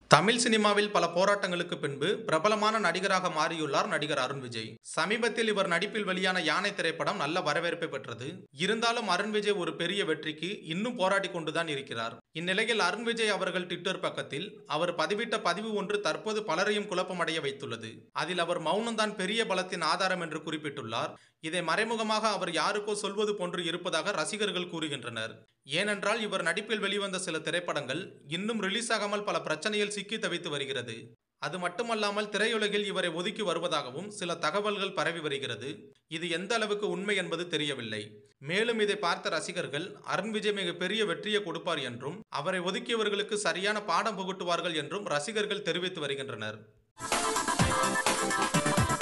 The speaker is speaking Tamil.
தமிழ் சினிமாவில் பல போராட்டங்களுக்கு பின்பு பிரபலமான நடிகராக மாறியுள்ளார் நடிகர் அருண் விஜய் சமீபத்தில் இவர் நடிப்பில் வெளியான யானை திரைப்படம் நல்ல வரவேற்பை பெற்றது இருந்தாலும் அருண் விஜய் ஒரு பெரிய வெற்றிக்கு இன்னும் போராடி கொண்டுதான் இருக்கிறார் இந்நிலையில் அருண் விஜய் அவர்கள் ட்விட்டர் பக்கத்தில் அவர் பதிவிட்ட பதிவு ஒன்று தற்போது பலரையும் குழப்பமடைய வைத்துள்ளது அதில் அவர் மௌனம்தான் பெரிய பலத்தின் ஆதாரம் என்று குறிப்பிட்டுள்ளார் இதை மறைமுகமாக அவர் யாருக்கோ சொல்வது போன்று இருப்பதாக ரசிகர்கள் கூறுகின்றனர் ஏனென்றால் இவர் நடிப்பில் வெளிவந்த சில திரைப்படங்கள் இன்னும் ரிலீஸ் ஆகாமல் பல பிரச்சனையில் சிக்கி தவித்து வருகிறது அது மட்டுமல்லாமல் திரையுலகில் இவரை ஒதுக்கி வருவதாகவும் சில தகவல்கள் பரவி வருகிறது இது எந்த அளவுக்கு உண்மை என்பது தெரியவில்லை மேலும் இதை பார்த்த ரசிகர்கள் அருண் விஜய் மிக பெரிய வெற்றியை கொடுப்பார் என்றும் அவரை ஒதுக்கியவர்களுக்கு சரியான பாடம் புகட்டுவார்கள் என்றும் ரசிகர்கள் தெரிவித்து வருகின்றனர்